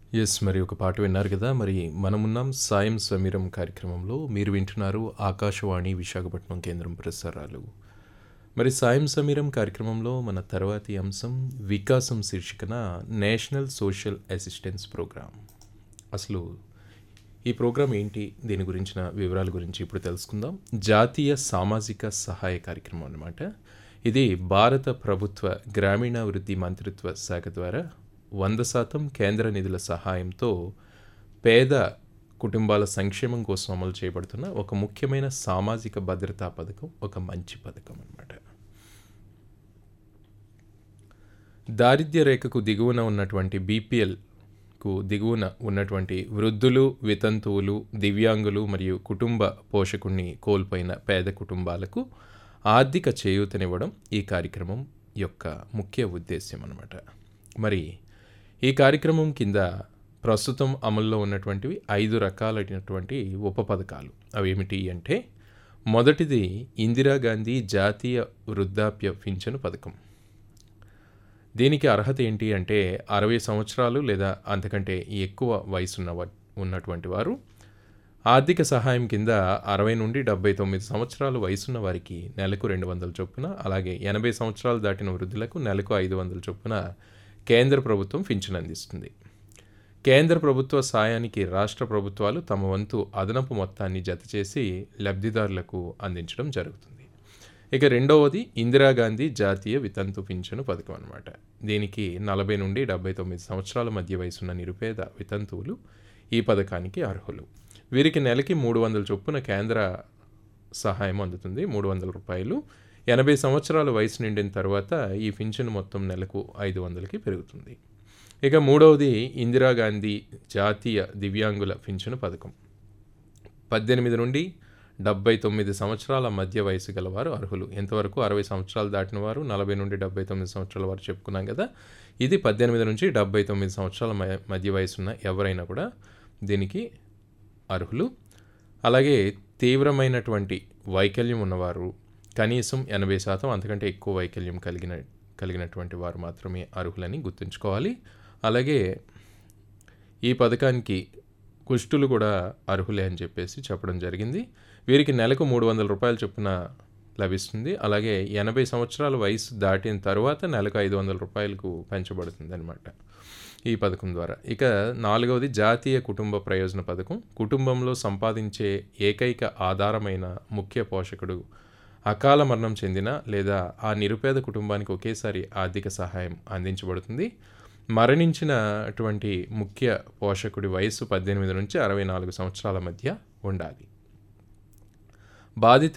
Yes. మరి ఒక పాట విన్నారు గదా! మరి మనమున్నాం 'సాయం సమీరం' కార్యక్రమంలో. మీరు వింటున్నారు ఆకాశవాణి విశాఖపట్నం కేంద్రం ప్రసారాలు. మరి 'సాయం సమీరం' కార్యక్రమంలో మన తర్వాతి అంశం 'వికాసం' శీర్షికన నేషనల్ సోషల్ అసిస్టెన్స్ ప్రోగ్రామ్. అసలు ఈ ప్రోగ్రామ్ ఏంటి? దీని గురించిన వివరాల గురించి ఇప్పుడు తెలుసుకుందాం. జాతీయ సామాజిక సహాయ కార్యక్రమం అన్నమాట. ఇది భారత ప్రభుత్వ గ్రామీణాభివృద్ధి మంత్రిత్వ శాఖ ద్వారా 100% కేంద్ర నిధుల సహాయంతో పేద కుటుంబాల సంక్షేమం కోసం అమలు చేయబడుతున్న ఒక ముఖ్యమైన సామాజిక భద్రతా పథకం. ఒక మంచి పథకం అన్నమాట. దారిద్ర్య రేఖకు దిగువన ఉన్నటువంటి బీపీఎల్‌కు దిగువన ఉన్నటువంటి వృద్ధులు, వితంతువులు, దివ్యాంగులు మరియు కుటుంబ పోషకుడిని కోల్పోయిన పేద కుటుంబాలకు ఆర్థిక చేయూతనివ్వడం ఈ కార్యక్రమం యొక్క ముఖ్య ఉద్దేశ్యం అన్నమాట. మరి ఈ కార్యక్రమం కింద ప్రస్తుతం అమల్లో ఉన్నటువంటివి 5 రకాలైనటువంటి ఉప పథకాలు. అవేమిటి అంటే మొదటిది ఇందిరాగాంధీ జాతీయ వృద్ధాప్య పింఛను పథకం. దీనికి అర్హత ఏంటి అంటే 60 సంవత్సరాలు లేదా అంతకంటే ఎక్కువ వయసున్న వ ఉన్నటువంటి వారు ఆర్థిక సహాయం కింద 60 నుండి 79 సంవత్సరాలు వయసున్న వారికి నెలకు 200 చొప్పున, అలాగే 80 సంవత్సరాలు దాటిన వృద్ధులకు నెలకు 500 చొప్పున కేంద్ర ప్రభుత్వం పింఛను అందిస్తుంది. కేంద్ర ప్రభుత్వ సాయానికి రాష్ట్ర ప్రభుత్వాలు తమ వంతు అదనపు మొత్తాన్ని జతచేసి లబ్ధిదారులకు అందించడం జరుగుతుంది. ఇక రెండవది ఇందిరాగాంధీ జాతీయ వితంతు పింఛను పథకం అన్నమాట. దీనికి 40 నుండి 79 సంవత్సరాల మధ్య వయసున్న నిరుపేద వితంతువులు ఈ పథకానికి అర్హులు. వీరికి నెలకి 300 చొప్పున కేంద్ర సహాయం అందుతుంది. రూ. 300. 80 సంవత్సరాల వయసు నిండిన తర్వాత ఈ పింఛను మొత్తం నెలకు 500కి పెరుగుతుంది. ఇక మూడవది ఇందిరాగాంధీ జాతీయ దివ్యాంగుల పింఛను పథకం. 18 నుండి 79 సంవత్సరాల మధ్య వయసు గలవారు అర్హులు. ఎంతవరకు 60 సంవత్సరాలు దాటిన వారు, 40 నుండి 79 సంవత్సరాల వరకు చెప్పుకున్నాం గదా! ఇది 18 నుంచి 79 సంవత్సరాల మ మధ్య వయసున్న ఎవరైనా కూడా దీనికి అర్హులు. అలాగే తీవ్రమైనటువంటి వైకల్యం ఉన్నవారు, కనీసం 80% అంతకంటే ఎక్కువ వైకల్యం కలిగిన కలిగినటువంటి వారు మాత్రమే అర్హులని గుర్తుంచుకోవాలి. అలాగే ఈ పథకానికి కుష్టులు కూడా అర్హులే అని చెప్పేసి చెప్పడం జరిగింది. వీరికి నెలకు రూ. 300 చొప్పున లభిస్తుంది. అలాగే 80 సంవత్సరాల వయసు దాటిన తరువాత నెలకు రూ. 500కు పెంచబడుతుందన్నమాట. ఈ పథకం ద్వారా. ఇక నాలుగవది జాతీయ కుటుంబ ప్రయోజన పథకం. కుటుంబంలో సంపాదించే ఏకైక ఆధారమైన ముఖ్య పోషకుడు అకాల మరణం చెందినా లేదా ఆ నిరుపేద కుటుంబానికి ఒకేసారి ఆర్థిక సహాయం అందించబడుతుంది. మరణించినటువంటి ముఖ్య పోషకుడి వయస్సు 18 నుంచి 64 సంవత్సరాల మధ్య ఉండాలి. బాధిత